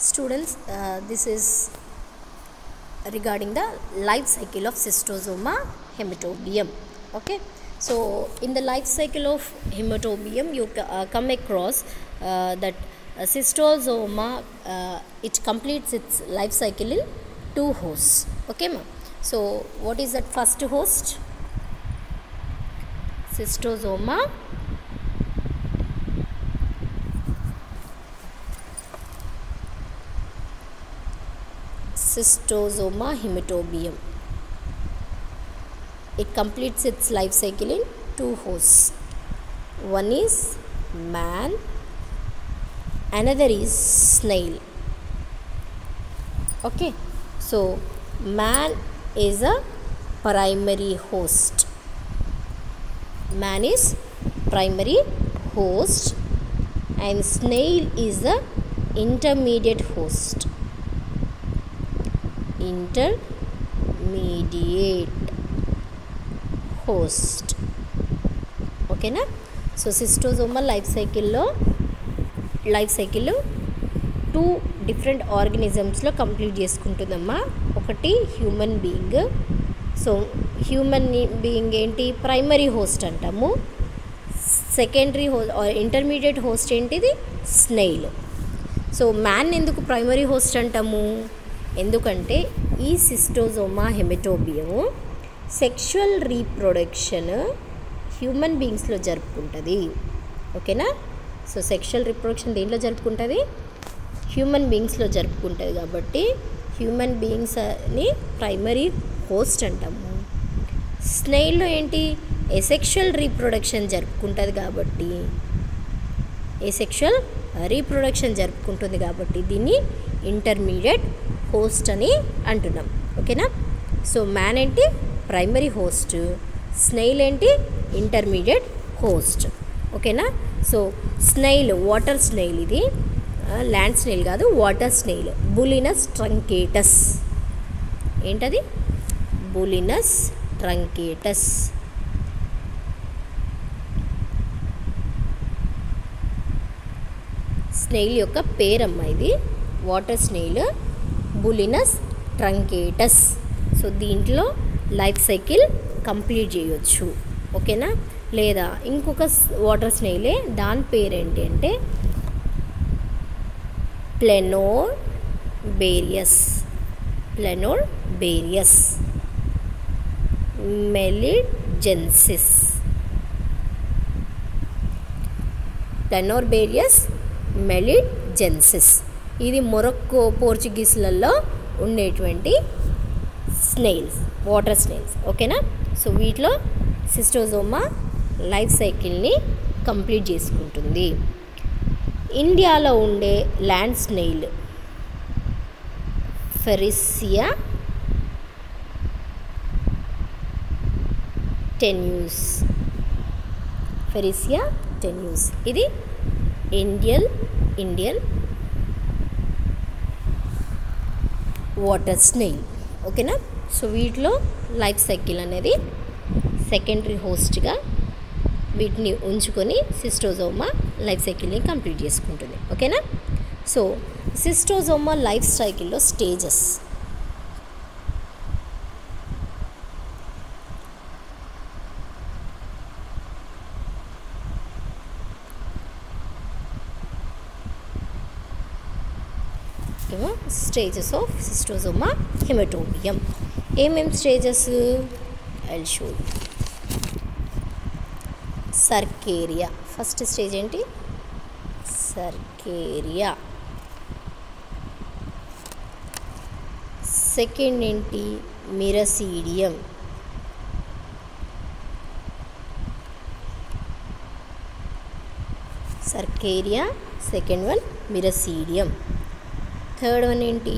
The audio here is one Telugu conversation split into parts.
Students, uh, this is regarding the life cycle of cystosoma hematobium. Okay, so in the life cycle of hematobium, you c- uh, come across uh, that uh, cystosoma uh, it completes its life cycle in two hosts. Okay, ma. So, what is that first host? Cystosoma cystosoma hematobium. It completes its life cycle in two hosts. One is man, another is snail. Okay, so man is a primary host. Man is primary host, and snail is the intermediate host. Intermediate host ఓకేనా సో సిస్టోజోమా లైఫ్ సైకిల్లో లైఫ్ సైకిల్ టూ డిఫరెంట్ ఆర్గనిజమ్స్లో కంప్లీట్ చేసుకుంటుందమ్మా ఒకటి human being so human being ఏంటి ప్రైమరీ హోస్ట్ అంటాము సెకండరీ హో ఇంటర్మీడియట్ హోస్ట్ ఏంటిది స్నెయిల్ సో మ్యాన్ ఎందుకు ప్రైమరీ హోస్ట్ అంటాము ఎందుకంటే ఈ Schistosoma haematobium sexual reproduction human బీయింగ్స్లో జరుపుకుంటుంది ఓకేనా సో సెక్షువల్ రీప్రొడక్షన్ దేంట్లో జరుపుకుంటుంది హ్యూమన్ బీయింగ్స్లో జరుపుకుంటుంది కాబట్టి హ్యూమన్ బీయింగ్స్ అని ప్రైమరీ హోస్ట్ అంటాము స్నెయిల్లో ఏంటి ఎసెక్షువల్ రీప్రొడక్షన్ జరుపుకుంటుంది కాబట్టి ఎసెక్షువల్ రీప్రొడక్షన్ జరుపుకుంటుంది కాబట్టి దీన్ని ఇంటర్మీడియట్ హోస్ట్ అని అంటున్నాం ఓకేనా సో మ్యాన్ ఏంటి ప్రైమరీ హోస్ట్ స్నెయిల్ ఏంటి ఇంటర్మీడియట్ హోస్ట్ ఓకేనా సో స్నెయిల్ వాటర్ స్నెయిల్ ఇది ల్యాండ్ స్నెయిల్ కాదు వాటర్ స్నెయిల్ బులినస్ ట్రంకేటస్ ఏంటది బులినస్ ట్రంకేటస్ స్నెయిల్ యొక్క పేరమ్మ ఇది water snail Bulinus truncatus so దీంట్లో లైఫ్ సైకిల్ కంప్లీట్ చేయొచ్చు ఓకేనా లేదా ఇంకొక వాటర్ స్నెయిలే దాని పేరేంటి అంటే ప్లెనోర్ బేరియస్ ప్లెనోర్ బేరియస్ మెలిజెన్సిస్ ప్లెనోర్బేరియస్ మెలిజెన్సిస్ ఇది మొరక్కో పోర్చుగీస్లలో ఉండేటువంటి స్నేల్స్ వాటర్ స్నేల్స్ ఓకేనా సో వీటిలో సిస్టోజోమా లైఫ్ సైకిల్ని కంప్లీట్ చేసుకుంటుంది ఇండియాలో ఉండే ల్యాండ్ స్నేల్ ఫెరిసియా టెన్యూస్ ఫెరిసియా టెన్యూస్ ఇది ఇండియన్ ఇండియన్ వాటర్ స్నేల్ ఓకేనా సో వీటిలో లైఫ్ సైకిల్ అనేది సెకండరీ హోస్ట్గా వీటిని ఉంచుకొని సిస్టోజోమా లైఫ్ సైకిల్ని కంప్లీట్ చేసుకుంటుంది ఓకేనా సో సిస్టోజోమా లైఫ్ సైకిల్లో స్టేజెస్ ఏమో స్టేజెస్ ఆఫ్ సిస్టోజోమా హిమటోబియం ఏమేం stages I show cercaria first stage ఏంటి సర్కేరియా సెకండ్ ఏంటి miracidium cercaria second one miracidium third one ఏంటి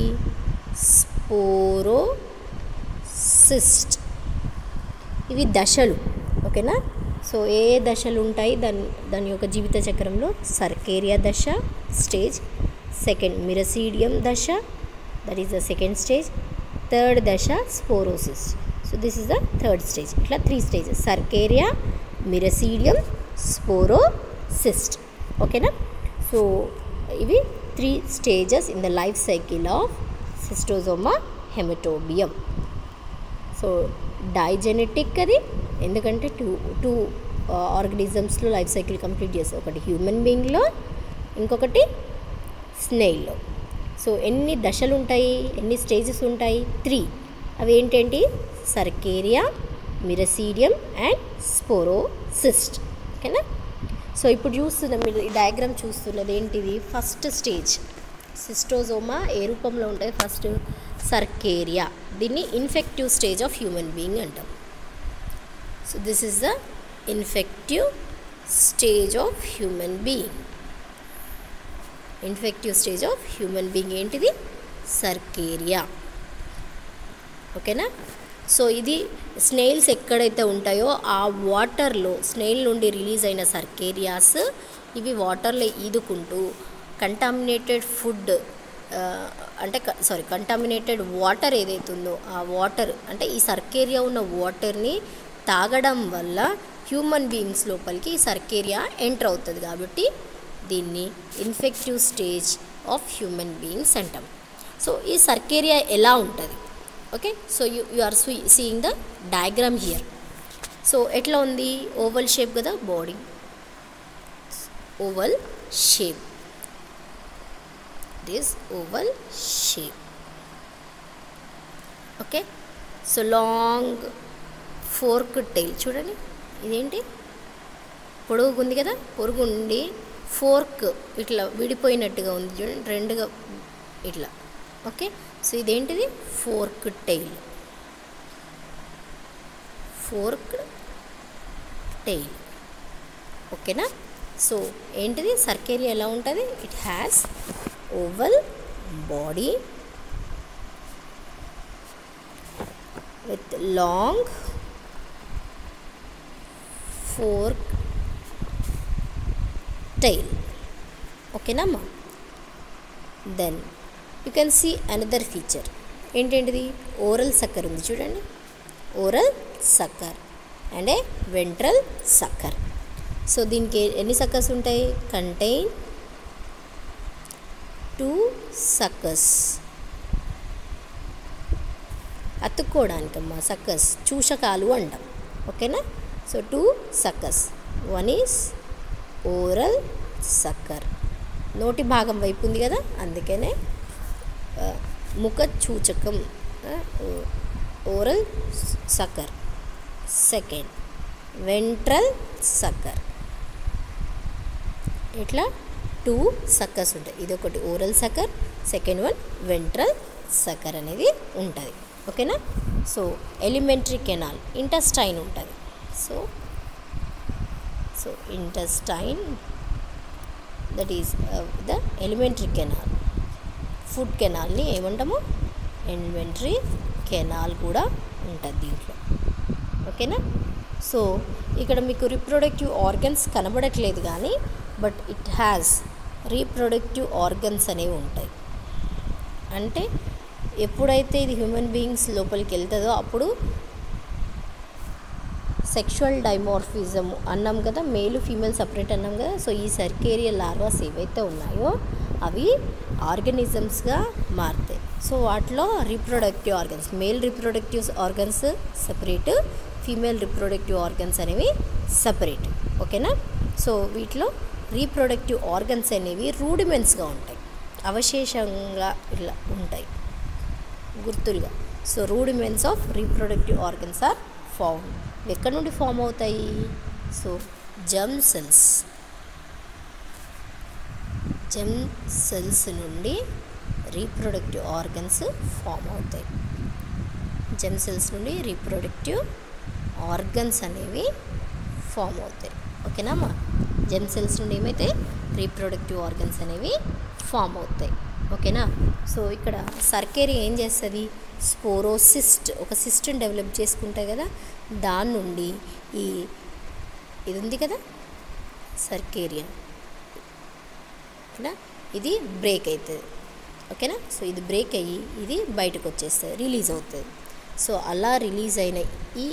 స్పోరోసిస్ట్ ఇవి దశలు ఓకేనా సో ఏ ఏ దశలు ఉంటాయి దాని దాని యొక్క జీవిత చక్రంలో సర్కేరియా దశ స్టేజ్ సెకండ్ మిరసీడియం దశ that is the second stage third దశ sporocyst so this is the third stage ఇట్లా three stages cercaria miracidium sporocyst ఓకేనా సో ఇవి three stages in the life cycle of Schistosoma haematobium so digenetic అది ఎందుకంటే టూ టూ ఆర్గనిజమ్స్లో లైఫ్ సైకిల్ కంప్లీట్ చేస్తాయి ఒకటి హ్యూమన్ బీయింగ్లో ఇంకొకటి స్నేల్లో సో ఎన్ని దశలు ఉంటాయి ఎన్ని స్టేజెస్ ఉంటాయి త్రీ అవి ఏంటంటే సర్కేరియా మిరసీడియం అండ్ స్పోరోసిస్ట్ ఓకేనా సో ఇప్పుడు చూస్తున్న మీరు ఈ డయాగ్రామ్ చూస్తున్నది ఏంటిది ఫస్ట్ స్టేజ్ సిస్టోజోమా ఏ రూపంలో ఉంటాయి ఫస్ట్ సర్కేరియా దీన్ని infective stage of human being అంటాం so this is the infective stage of human being infective stage of human being ఏంటిది సర్కేరియా ఓకేనా సో ఇది స్నేల్స్ ఎక్కడైతే ఉంటాయో ఆ వాటర్లో స్నేల్ నుండి రిలీజ్ అయిన సర్కేరియాస్ ఇవి వాటర్లో ఈదుకుంటూ కంటామినేటెడ్ ఫుడ్ అంటే సారీ కంటామినేటెడ్ వాటర్ ఏదైతుందో ఆ వాటర్ అంటే ఈ సర్కేరియా ఉన్న వాటర్ని తాగడం వల్ల హ్యూమన్ బీయింగ్స్ లోపలికి ఈ సర్కేరియా ఎంటర్ అవుతుంది కాబట్టి దీన్ని infective stage of human beings అంటాం సో ఈ సర్కేరియా ఎలా ఉంటుంది okay so you you are seeing the diagram here so ఎట్లా ఉంది ఓవల్ షేప్ కదా body oval shape this oval shape okay so long fork tail చూడండి ఇదేంటి పొడుగు ఉంది కదా పొరుగు ఉండి ఫోర్క్ ఇట్లా విడిపోయినట్టుగా ఉంది చూడండి రెండుగా ఇట్లా ఓకే సో ఇదేంటిది ఫోర్క్ టైల్ ఫోర్క్ టైల్ ఓకేనా సో ఏంటిది సర్కేరియా ఎలా ఉంటుంది it has oval body with long fork tail ఓకేనమ్మా then you can see another feature ఏంటంటిది ఓరల్ సక్కర్ ఉంది చూడండి oral sucker and a ventral sucker so దీనికి ఎన్ని సక్కర్స్ ఉంటాయి కంటైన్ టూ సక్కర్స్ అతుక్కోవడానికమ్మా సక్కర్స్ చూషకాలు అంటాం ఓకేనా so two suckers one is oral sucker నోటి భాగం వైపు ఉంది కదా అందుకనే ముఖ చూచకం oral sucker second ventral sucker ఇట్లా టూ సక్కర్స్ ఉంటాయి ఇది ఒకటి oral sucker second one ventral sucker అనేది ఉంటుంది ఓకేనా సో ఎలిమెంటరీ కెనాల్ ఇంటస్టైన్ ఉంటుంది so so intestine that is the elementary canal food కెనాల్ని ఏమంటాము ఎలిమెంటరీ కెనాల్ కూడా ఉంటుంది దీంట్లో ఓకేనా సో ఇక్కడ మీకు రిప్రొడక్టివ్ ఆర్గన్స్ కనబడట్లేదు కానీ but it has reproductive organs అనేవి ఉంటాయి అంటే ఎప్పుడైతే ఇది హ్యూమన్ బీయింగ్స్ లోపలికి వెళ్తుందో అప్పుడు సెక్షువల్ డైమోర్ఫిజం అన్నాం కదా మేలు ఫీమేల్ సపరేట్ అన్నాం కదా సో ఈ సర్కేరియల్ లార్వాస్ ఏవైతే ఉన్నాయో అవి ఆర్గనిజమ్స్గా మారుతాయి సో వాటిలో reproductive organs male reproductive organs separate female reproductive organs అనేవి సపరేట్ ఓకేనా సో వీటిలో రీప్రొడక్టివ్ ఆర్గన్స్ అనేవి రూడిమెంట్స్గా ఉంటాయి అవశేషంగా ఇలా ఉంటాయి గుర్తులుగా so rudiments of reproductive organs are found ఎక్కడి నుండి ఫామ్ అవుతాయి సో జమ్ సెల్స్ జమ్ సెల్స్ నుండి రీప్రొడక్టివ్ ఆర్గన్స్ ఫామ్ అవుతాయి జెమ్ సెల్స్ నుండి రీప్రొడక్టివ్ ఆర్గన్స్ అనేవి ఫామ్ అవుతాయి ఓకేనామా జెమ్ సెల్స్ నుండి ఏమైతే రీప్రొడక్టివ్ ఆర్గన్స్ అనేవి ఫామ్ అవుతాయి ఓకేనా సో ఇక్కడ సర్కేరి ఏం చేస్తుంది స్పోరోసిస్ట్ ఒక సిస్టమ్ డెవలప్ చేసుకుంటాయి కదా దాని నుండి ఈ ఇది ఉంది కదా సర్కేరియా ఓకేనా ఇది బ్రేక్ అవుతుంది ఓకేనా సో ఇది బ్రేక్ అయ్యి ఇది బయటకు వచ్చేస్తుంది రిలీజ్ అవుతుంది సో అలా రిలీజ్ అయిన ఈ